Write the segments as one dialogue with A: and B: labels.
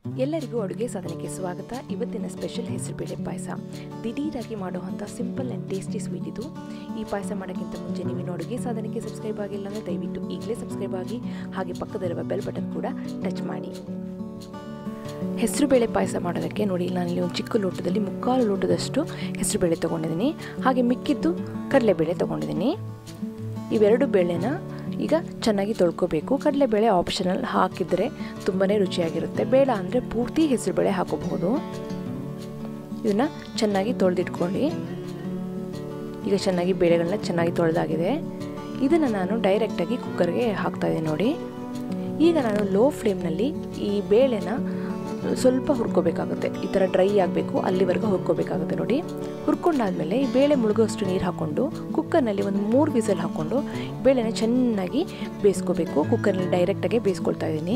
A: ಎಲ್ಲರಿಗೂ ಅಡುಗೆ ಸಾಧನೆಗೆ ಸ್ವಾಗತ ಇವತ್ತಿನ ಸ್ಪೆಷಲ್ ಹೆಸರುಬೇಳೆ ಪಾಯಸ ದಿಢೀರಾಗಿ ಮಾಡುವಂಥ ಸಿಂಪಲ್ ಆ್ಯಂಡ್ ಟೇಸ್ಟಿ ಸ್ವೀಟ್ ಇದು ಈ ಪಾಯಸ ಮಾಡೋಕ್ಕಿಂತ ಮುಂಚೆ ನೀವಿನ್ನು ಅಡುಗೆ ಸಾಧನೆಗೆ ಸಬ್ಸ್ಕ್ರೈಬ್ ಆಗಿಲ್ಲ ಅಂದರೆ ದಯವಿಟ್ಟು ಈಗಲೇ ಸಬ್ಸ್ಕ್ರೈಬ್ ಆಗಿ ಹಾಗೆ ಪಕ್ಕದಲ್ಲಿರುವ ಬೆಲ್ ಬಟನ್ ಕೂಡ ಟಚ್ ಮಾಡಿ ಹೆಸರುಬೇಳೆ ಪಾಯಸ ಮಾಡೋದಕ್ಕೆ ನೋಡಿ ನಾನಿಲ್ಲಿ ಒಂದು ಚಿಕ್ಕ ಲೋಟದಲ್ಲಿ ಮುಕ್ಕಾಲು ಲೋಟದಷ್ಟು ಹೆಸರುಬೇಳೆ ತೊಗೊಂಡಿದ್ದೀನಿ ಹಾಗೆ ಮಿಕ್ಕಿದ್ದು ಕಡಲೆಬೇಳೆ ತೊಗೊಂಡಿದ್ದೀನಿ ಇವೆರಡು ಬೇಳೆನ ಈಗ ಚೆನ್ನಾಗಿ ತೊಳ್ಕೊಬೇಕು ಕಡಲೆಬೇಳೆ ಆಪ್ಷನಲ್ ಹಾಕಿದರೆ ತುಂಬಾ ರುಚಿಯಾಗಿರುತ್ತೆ ಬೇಡ ಅಂದರೆ ಪೂರ್ತಿ ಹೆಸರುಬೇಳೆ ಹಾಕೋಬಹುದು ಇದನ್ನು ಚೆನ್ನಾಗಿ ತೊಳೆದಿಟ್ಕೊಳ್ಳಿ ಈಗ ಚೆನ್ನಾಗಿ ಬೇಳೆಗಳನ್ನ ಚೆನ್ನಾಗಿ ತೊಳೆದಾಗಿದೆ ಇದನ್ನು ನಾನು ಡೈರೆಕ್ಟಾಗಿ ಕುಕ್ಕರ್ಗೆ ಹಾಕ್ತಾಯಿದ್ದೀನಿ ನೋಡಿ ಈಗ ನಾನು ಲೋ ಫ್ಲೇಮ್ನಲ್ಲಿ ಈ ಬೇಳೆನ ಸ್ವಲ್ಪ ಹುರ್ಕೋಬೇಕಾಗುತ್ತೆ ಈ ಥರ ಡ್ರೈ ಆಗಬೇಕು ಅಲ್ಲಿವರೆಗೂ ಹುರ್ಕೋಬೇಕಾಗುತ್ತೆ ನೋಡಿ ಹುರ್ಕೊಂಡಾದ್ಮೇಲೆ ಈ ಬೇಳೆ ಮುಳುಗೋಷ್ಟು ನೀರು ಹಾಕ್ಕೊಂಡು ಕುಕ್ಕರ್ನಲ್ಲಿ ಒಂದು ಮೂರು ವಿಸಲ್ ಹಾಕ್ಕೊಂಡು ಬೇಳೆನ ಚೆನ್ನಾಗಿ ಬೇಯಿಸ್ಕೋಬೇಕು ಕುಕ್ಕರ್ನಲ್ಲಿ ಡೈರೆಕ್ಟಾಗಿ ಬೇಯಿಸ್ಕೊಳ್ತಾ ಇದ್ದೀನಿ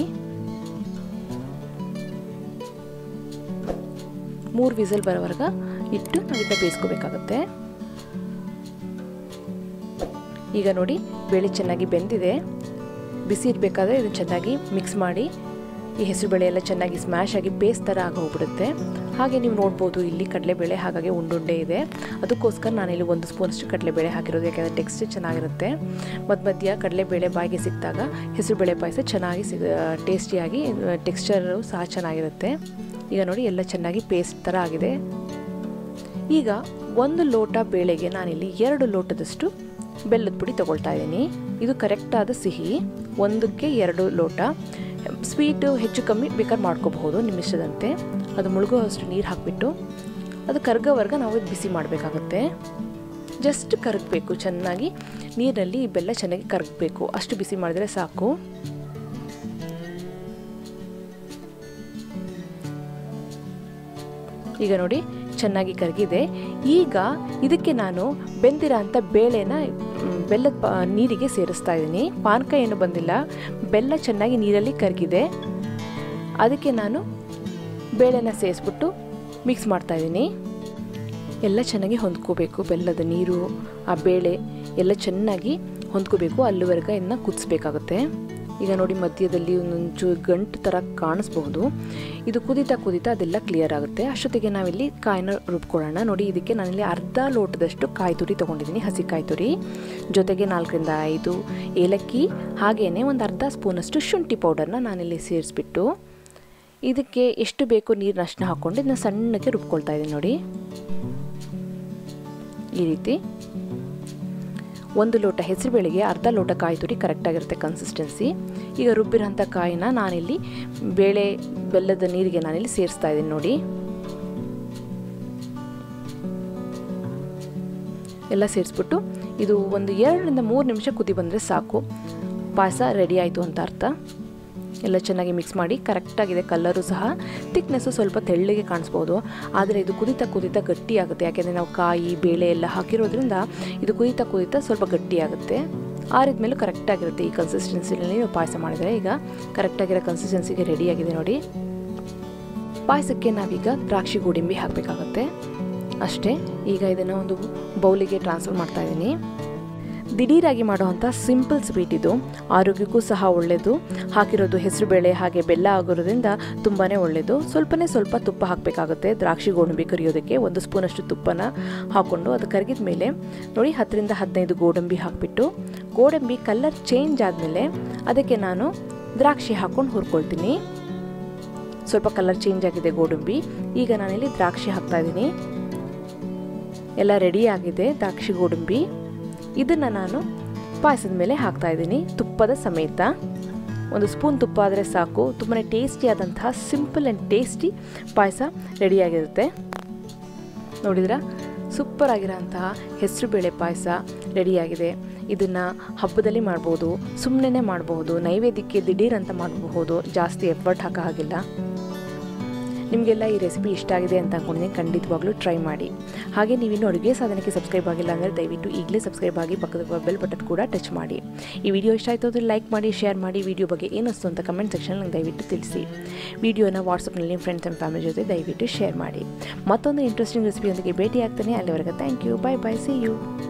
A: ಮೂರು ವಿಸಲ್ ಬರೋವರೆಗ ಇಟ್ಟು ನಾವೀಗ ಬೇಯಿಸ್ಕೋಬೇಕಾಗುತ್ತೆ ಈಗ ನೋಡಿ ಬೇಳೆ ಚೆನ್ನಾಗಿ ಬೆಂದಿದೆ ಬಿಸಿ ಇರಬೇಕಾದ್ರೆ ಇದನ್ನು ಚೆನ್ನಾಗಿ ಮಿಕ್ಸ್ ಮಾಡಿ ಈ ಹೆಸರುಬೇಳೆ ಎಲ್ಲ ಚೆನ್ನಾಗಿ ಸ್ಮ್ಯಾಶ್ ಆಗಿ ಪೇಸ್ಟ್ ಥರ ಆಗಿ ಹೋಗ್ಬಿಡುತ್ತೆ ಹಾಗೆ ನೀವು ನೋಡ್ಬೋದು ಇಲ್ಲಿ ಕಡಲೆಬೇಳೆ ಹಾಗಾಗಿ ಉಂಡುಂಡೆ ಇದೆ ಅದಕ್ಕೋಸ್ಕರ ನಾನಿಲ್ಲಿ ಒಂದು ಸ್ಪೂನಷ್ಟು ಕಡಲೆಬೇಳೆ ಹಾಕಿರೋದು ಯಾಕೆಂದರೆ ಟೆಕ್ಸ್ಚರ್ ಚೆನ್ನಾಗಿರುತ್ತೆ ಮಧ್ಯ ಮಧ್ಯ ಕಡಲೆಬೇಳೆ ಬಾಯಿಗೆ ಸಿಕ್ಕಿದಾಗ ಹೆಸರುಬೇಳೆ ಪಾಯಸ ಚೆನ್ನಾಗಿ ಸಿಗ ಟೇಸ್ಟಿಯಾಗಿ ಟೆಕ್ಸ್ಚರು ಸಹ ಚೆನ್ನಾಗಿರುತ್ತೆ ಈಗ ನೋಡಿ ಎಲ್ಲ ಚೆನ್ನಾಗಿ ಪೇಸ್ಟ್ ಥರ ಆಗಿದೆ ಈಗ ಒಂದು ಲೋಟ ಬೇಳೆಗೆ ನಾನಿಲ್ಲಿ ಎರಡು ಲೋಟದಷ್ಟು ಬೆಲ್ಲದ ಪುಡಿ ತೊಗೊಳ್ತಾ ಇದ್ದೀನಿ ಇದು ಕರೆಕ್ಟಾದ ಸಿಹಿ ಒಂದಕ್ಕೆ ಎರಡು ಲೋಟ ಸ್ವೀಟು ಹೆಚ್ಚು ಕಮ್ಮಿ ಬೇಕಾದ್ರೆ ಮಾಡ್ಕೋಬಹುದು ನಿಮ್ಮ ಇಷ್ಟದಂತೆ ಅದು ಮುಳುಗೋ ಅಷ್ಟು ನೀರು ಹಾಕಿಬಿಟ್ಟು ಅದು ಕರ್ಗೋವರೆಗ ನಾವು ಬಿಸಿ ಮಾಡಬೇಕಾಗುತ್ತೆ ಜಸ್ಟ್ ಕರಗಬೇಕು ಚೆನ್ನಾಗಿ ನೀರಿನಲ್ಲಿ ಈ ಬೆಲ್ಲ ಚೆನ್ನಾಗಿ ಕರಗಬೇಕು ಅಷ್ಟು ಬಿಸಿ ಮಾಡಿದ್ರೆ ಸಾಕು ಈಗ ನೋಡಿ ಚೆನ್ನಾಗಿ ಕರಗಿದೆ ಈಗ ಇದಕ್ಕೆ ನಾನು ಬೆಂದಿರೋ ಅಂಥ ಬೇಳೆನ ಬೆಲ್ಲದ ಪ ನೀರಿಗೆ ಸೇರಿಸ್ತಾ ಇದ್ದೀನಿ ಪಾನಕ ಏನು ಬಂದಿಲ್ಲ ಬೆಲ್ಲ ಚೆನ್ನಾಗಿ ನೀರಲ್ಲಿ ಕರಗಿದೆ ಅದಕ್ಕೆ ನಾನು ಬೇಳೆನ ಸೇರಿಸ್ಬಿಟ್ಟು ಮಿಕ್ಸ್ ಮಾಡ್ತಾ ಇದ್ದೀನಿ ಎಲ್ಲ ಚೆನ್ನಾಗಿ ಹೊಂದ್ಕೋಬೇಕು ಬೆಲ್ಲದ ನೀರು ಆ ಬೇಳೆ ಎಲ್ಲ ಚೆನ್ನಾಗಿ ಹೊಂದ್ಕೋಬೇಕು ಅಲ್ಲಿವರೆಗೆ ಇನ್ನು ಕುದಿಸ್ಬೇಕಾಗುತ್ತೆ ಈಗ ನೋಡಿ ಮಧ್ಯದಲ್ಲಿ ಒಂದೊಂಚು ಗಂಟು ಥರ ಕಾಣಿಸ್ಬಹುದು ಇದು ಕುದಿತಾ ಕುದಿತಾ ಅದೆಲ್ಲ ಕ್ಲಿಯರ್ ಆಗುತ್ತೆ ಅಷ್ಟೊತ್ತಿಗೆ ನಾವಿಲ್ಲಿ ಕಾಯಿನ ರುಬ್ಕೊಳ್ಳೋಣ ನೋಡಿ ಇದಕ್ಕೆ ನಾನಿಲ್ಲಿ ಅರ್ಧ ಲೋಟದಷ್ಟು ಕಾಯಿ ತುರಿ ತೊಗೊಂಡಿದ್ದೀನಿ ಹಸಿ ಕಾಯಿ ತುರಿ ಜೊತೆಗೆ ನಾಲ್ಕರಿಂದ ಐದು ಏಲಕ್ಕಿ ಹಾಗೆಯೇ ಒಂದು ಅರ್ಧ ಸ್ಪೂನಷ್ಟು ಶುಂಠಿ ಪೌಡರ್ನ ನಾನಿಲ್ಲಿ ಸೇರಿಸ್ಬಿಟ್ಟು ಇದಕ್ಕೆ ಎಷ್ಟು ಬೇಕು ನೀರಿನ ಅಷ್ಟನ್ನ ಹಾಕ್ಕೊಂಡು ಇದನ್ನ ಸಣ್ಣಕ್ಕೆ ರುಬ್ಕೊಳ್ತಾ ಇದ್ದೀನಿ ನೋಡಿ ಈ ರೀತಿ ಒಂದು ಲೋಟ ಹೆಸರುಬೇಳೆಗೆ ಅರ್ಧ ಲೋಟ ಕಾಯಿ ತುರಿ ಕರೆಕ್ಟಾಗಿರುತ್ತೆ ಕನ್ಸಿಸ್ಟೆನ್ಸಿ ಈಗ ರುಬ್ಬಿರೋಂಥ ಕಾಯಿನ ನಾನಿಲ್ಲಿ ಬೇಳೆ ಬೆಲ್ಲದ ನೀರಿಗೆ ನಾನಿಲ್ಲಿ ಸೇರಿಸ್ತಾ ಇದ್ದೀನಿ ನೋಡಿ ಎಲ್ಲ ಸೇರಿಸ್ಬಿಟ್ಟು ಇದು ಒಂದು ಎರಡರಿಂದ ಮೂರು ನಿಮಿಷ ಕುದಿ ಬಂದರೆ ಸಾಕು ಪಾಯಸ ರೆಡಿ ಆಯಿತು ಅಂತ ಅರ್ಥ ಎಲ್ಲ ಚೆನ್ನಾಗಿ ಮಿಕ್ಸ್ ಮಾಡಿ ಕರೆಕ್ಟಾಗಿದೆ ಕಲರು ಸಹ ತಿಕ್ನೆಸ್ಸು ಸ್ವಲ್ಪ ತೆಳ್ಳಗೆ ಕಾಣಿಸ್ಬೋದು ಆದರೆ ಇದು ಕುದಿತಾ ಕುದಿತಾ ಗಟ್ಟಿಯಾಗುತ್ತೆ ಯಾಕೆಂದರೆ ನಾವು ಕಾಯಿ ಬೇಳೆ ಎಲ್ಲ ಹಾಕಿರೋದ್ರಿಂದ ಇದು ಕುದಿತಾ ಕುದಿತಾ ಸ್ವಲ್ಪ ಗಟ್ಟಿಯಾಗುತ್ತೆ ಆರಿದ ಮೇಲೂ ಕರೆಕ್ಟಾಗಿರುತ್ತೆ ಈ ಕನ್ಸಿಸ್ಟೆನ್ಸಿನಲ್ಲಿ ನೀವು ಪಾಯಸ ಮಾಡಿದರೆ ಈಗ ಕರೆಕ್ಟಾಗಿರೋ ಕನ್ಸಿಸ್ಟೆನ್ಸಿಗೆ ರೆಡಿಯಾಗಿದೆ ನೋಡಿ ಪಾಯಸಕ್ಕೆ ನಾವೀಗ ದ್ರಾಕ್ಷಿ ಗೋಡಂಬಿ ಹಾಕಬೇಕಾಗತ್ತೆ ಅಷ್ಟೇ ಈಗ ಇದನ್ನು ಒಂದು ಬೌಲಿಗೆ ಟ್ರಾನ್ಸ್ಫರ್ ಮಾಡ್ತಾ ಇದ್ದೀನಿ ದಿಢೀರಾಗಿ ಮಾಡುವಂಥ ಸಿಂಪಲ್ ಸ್ವೀಟ್ ಇದು ಆರೋಗ್ಯಕ್ಕೂ ಸಹ ಒಳ್ಳೆಯದು ಹಾಕಿರೋದು ಹೆಸರುಬೇಳೆ ಹಾಗೆ ಬೆಲ್ಲ ಆಗಿರೋದ್ರಿಂದ ತುಂಬಾ ಒಳ್ಳೆಯದು ಸ್ವಲ್ಪನೇ ಸ್ವಲ್ಪ ತುಪ್ಪ ಹಾಕಬೇಕಾಗುತ್ತೆ ದ್ರಾಕ್ಷಿ ಗೋಡಂಬಿ ಕರಿಯೋದಕ್ಕೆ ಒಂದು ಸ್ಪೂನಷ್ಟು ತುಪ್ಪನ ಹಾಕ್ಕೊಂಡು ಅದು ಕರಗಿದ ಮೇಲೆ ನೋಡಿ ಹತ್ತರಿಂದ ಹದಿನೈದು ಗೋಡಂಬಿ ಹಾಕಿಬಿಟ್ಟು ಗೋಡಂಬಿ ಕಲರ್ ಚೇಂಜ್ ಆದಮೇಲೆ ಅದಕ್ಕೆ ನಾನು ದ್ರಾಕ್ಷಿ ಹಾಕ್ಕೊಂಡು ಹುರ್ಕೊಳ್ತೀನಿ ಸ್ವಲ್ಪ ಕಲರ್ ಚೇಂಜ್ ಆಗಿದೆ ಗೋಡಂಬಿ ಈಗ ನಾನಿಲ್ಲಿ ದ್ರಾಕ್ಷಿ ಹಾಕ್ತಾ ಇದ್ದೀನಿ ಎಲ್ಲ ರೆಡಿ ಆಗಿದೆ ದ್ರಾಕ್ಷಿ ಗೋಡಂಬಿ ಇದನ್ನು ನಾನು ಪಾಯಸದ ಮೇಲೆ ಹಾಕ್ತಾ ಇದ್ದೀನಿ ತುಪ್ಪದ ಸಮೇತ ಒಂದು ಸ್ಪೂನ್ ತುಪ್ಪ ಆದರೆ ಸಾಕು ತುಂಬಾ ಟೇಸ್ಟಿಯಾದಂತಹ ಸಿಂಪಲ್ ಆ್ಯಂಡ್ ಟೇಸ್ಟಿ ಪಾಯಸ ರೆಡಿಯಾಗಿರುತ್ತೆ ನೋಡಿದ್ರ ಸೂಪರ್ ಆಗಿರೋಂತಹ ಹೆಸರುಬೇಳೆ ಪಾಯಸ ರೆಡಿಯಾಗಿದೆ ಇದನ್ನು ಹಬ್ಬದಲ್ಲಿ ಮಾಡ್ಬೋದು ಸುಮ್ಮನೆ ಮಾಡ್ಬೋದು ನೈವೇದ್ಯಕ್ಕೆ ದಿಢೀರ್ ಅಂತ ಮಾಡಬಹುದು ಜಾಸ್ತಿ ಎಫರ್ಟ್ ಹಾಕೋ ಹಾಗಿಲ್ಲ ನಿಮಗೆಲ್ಲ ಈ ರೆಸಿಪಿ ಇಷ್ಟ ಆಗಿದೆ ಅಂತ ಅಂದ್ಕೊಂಡಿದ್ದೀನಿ ಖಂಡಿತವಾಗ್ಲೂ ಟ್ರೈ ಮಾಡಿ ಹಾಗೆ ನೀವಿನ್ನು ಅಡುಗೆ ಸಾಧನಕ್ಕೆ ಸಬ್ಸ್ಕ್ರೈಬ್ ಆಗಿಲ್ಲ ಅಂದರೆ ದಯವಿಟ್ಟು ಈಗಲೇ ಸಬ್ಸ್ಕ್ರೈಬ್ ಆಗಿ ಪಕ್ಕದ ಬೆಲ್ ಬಟನ್ ಕೂಡ ಟಚ್ ಮಾಡಿ ಈ ವಿಡಿಯೋ ಇಷ್ಟ ಆಯಿತು ಅಂದರೆ ಲೈಕ್ ಮಾಡಿ ಶೇರ್ ಮಾಡಿ ವಿಡಿಯೋ ಬಗ್ಗೆ ಏನಿಸ್ತು ಅಂತ ಕಮೆಂಟ್ ಸೆಕ್ಷನ್ ನಂಗೆ ದಯವಿಟ್ಟು ತಿಳಿಸಿ ವಿಡಿಯೋನ ವಾಟ್ಸಪ್ನಲ್ಲಿ ನಿಮ್ಮ ಫ್ರೆಂಡ್ಸ್ ಆ್ಯಂಡ್ ಫ್ಯಾಮಿಲಿ ಜೊತೆ ದಯವಿಟ್ಟು ಶೇರ್ ಮಾಡಿ ಮತ್ತೊಂದು ಇಂಟ್ರೆಸ್ಟಿಂಗ್ ರೆಸಿಪಿಯೊಂದಿಗೆ ಭೇಟಿ ಆಗ್ತಾನೆ ಅಲ್ಲಿವರೆಗೆ thank you bye bye see you